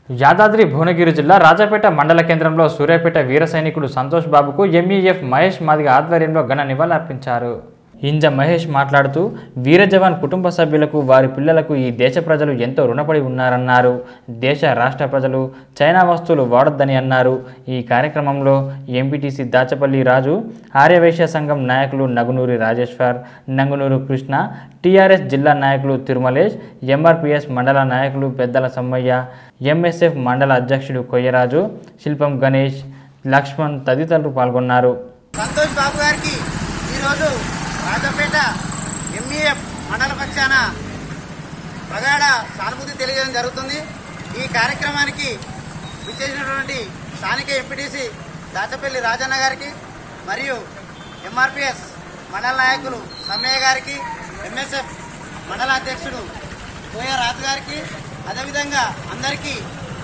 యాదాద్రి భువనగిరి జిల్లా రాజాపేట మండల కేంద్రంలో సూర్యాపేట వీర సైనికుడు సంతోష్ బాబుకు ఎంఈఎఫ్ మహేష్ మాదిగ ఆధ్వర్యంలో ఘన నివాళులర్పించారు ఇంజ మహేష్ మాట్లాడుతూ వీర జవాన్ కుటుంబ సభ్యులకు వారి పిల్లలకు ఈ దేశ ప్రజలు ఎంతో రుణపడి ఉన్నారన్నారు దేశ రాష్ట్ర ప్రజలు చైనా వస్తువులు వాడొద్దని అన్నారు ఈ కార్యక్రమంలో ఎంపీటీసీ దాచపల్లి రాజు ఆర్యవైశ్య సంఘం నాయకులు నగునూరి రాజేశ్వర్ నంగునూరు కృష్ణ టీఆర్ఎస్ జిల్లా నాయకులు తిరుమలేష్ ఎంఆర్పిఎస్ మండల నాయకులు పెద్దల సమ్మయ్య ఎంఎస్ఎఫ్ మండల అధ్యక్షుడు కొయ్యరాజు శిల్పం గణేష్ లక్ష్మణ్ తదితరులు పాల్గొన్నారు సంతోష్ బాబు గారికి ఈరోజు రాజపేట ఎంఈఎఫ్ మండల పక్షాన ప్రగాఢ సానుభూతి తెలియజేయడం జరుగుతుంది ఈ కార్యక్రమానికి విచ్చేసినటువంటి స్థానిక ఎంపీటీసీ దాచపల్లి రాజన్న గారికి మరియు ఎంఆర్పిఎస్ మండల నాయకులు సమ్మయ్య గారికి ఎంఎస్ఎఫ్ మండల అధ్యక్షుడు కోయ రాజు గారికి అదేవిధంగా అందరికీ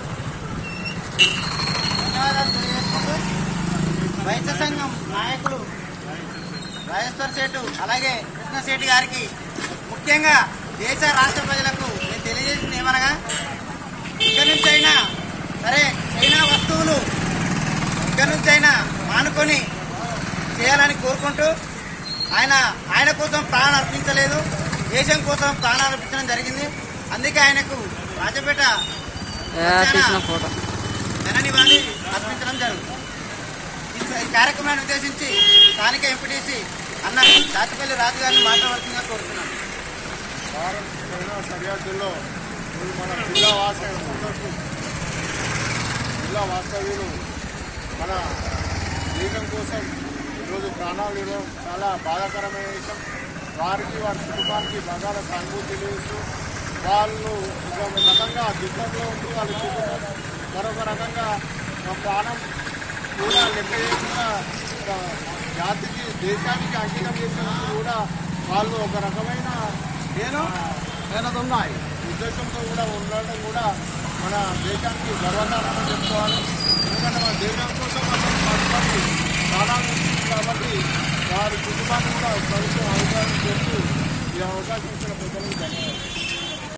ధన్యవాదాలు తెలియజేసుకుంటూ వైద్య సంఘం నాయకులు రాజేశ్వర్ శెట్టు అలాగే కృష్ణ శెట్టి గారికి ముఖ్యంగా దేశ రాష్ట్ర ప్రజలకు నేను తెలియజేసింది ఏమనగా ఇక్కడి నుంచైనా సరే చైనా వస్తువులు ఇక్కడి నుంచైనా మానుకొని చేయాలని కోరుకుంటూ ఆయన ఆయన కోసం ప్రాణం అర్పించలేదు దేశం కోసం ప్రాణాలు అర్పించడం జరిగింది అందుకే ఆయనకు రాజపేట పక్షాన ఘన నివాళి అర్పించడం జరుగుతుంది ఈ- ఈ కార్యక్రమాన్ని ఉద్దేశించి స్థానిక ఎంపీటీసీ అన్న దాచిపల్లి రాజు గారిని మాట్లాడుతుందిగా కోరుతున్నాను భారత్ చైనా సరిహద్దుల్లో ఈ మన జిల్లా వాస జిల్లా వాస్తవ్యులు మన దేశం కోసం ఈరోజు ప్రాణాలు ఇవ్వడం చాలా బాధాకరమైన విషయం వారికి వారి కుటుంబానికి ప్రగాఢ సానుభూతి తెలియజేస్తూ వాళ్ళు ఒక రకంగా దిగ్గంలో ఉంటూ వాళ్ళ కుటుంబం మరొక రకంగా మా ప్రాణం కూడా లెక్క చేయకుండా ఒక జాతికి దేశానికి అంకితం చేసినందుకు కూడా వాళ్ళు ఒక రకమైన నేను ఉన్నాయి ఉద్దేశంతో కూడా ఉండడం కూడా మన దేశానికి గర్వకారణం చెప్పుకోవాలి ఎందుకంటే మన దేశం కోసం మనం కష్టపడి ప్రాణాలు ఇస్తుంది కాబట్టి వారి కుటుంబాన్ని కూడా ప్రభుత్వం అవకాశం చేస్తూ ఈ అవకాశం ఇచ్చిన ప్రజలకు ధన్యవాదాలు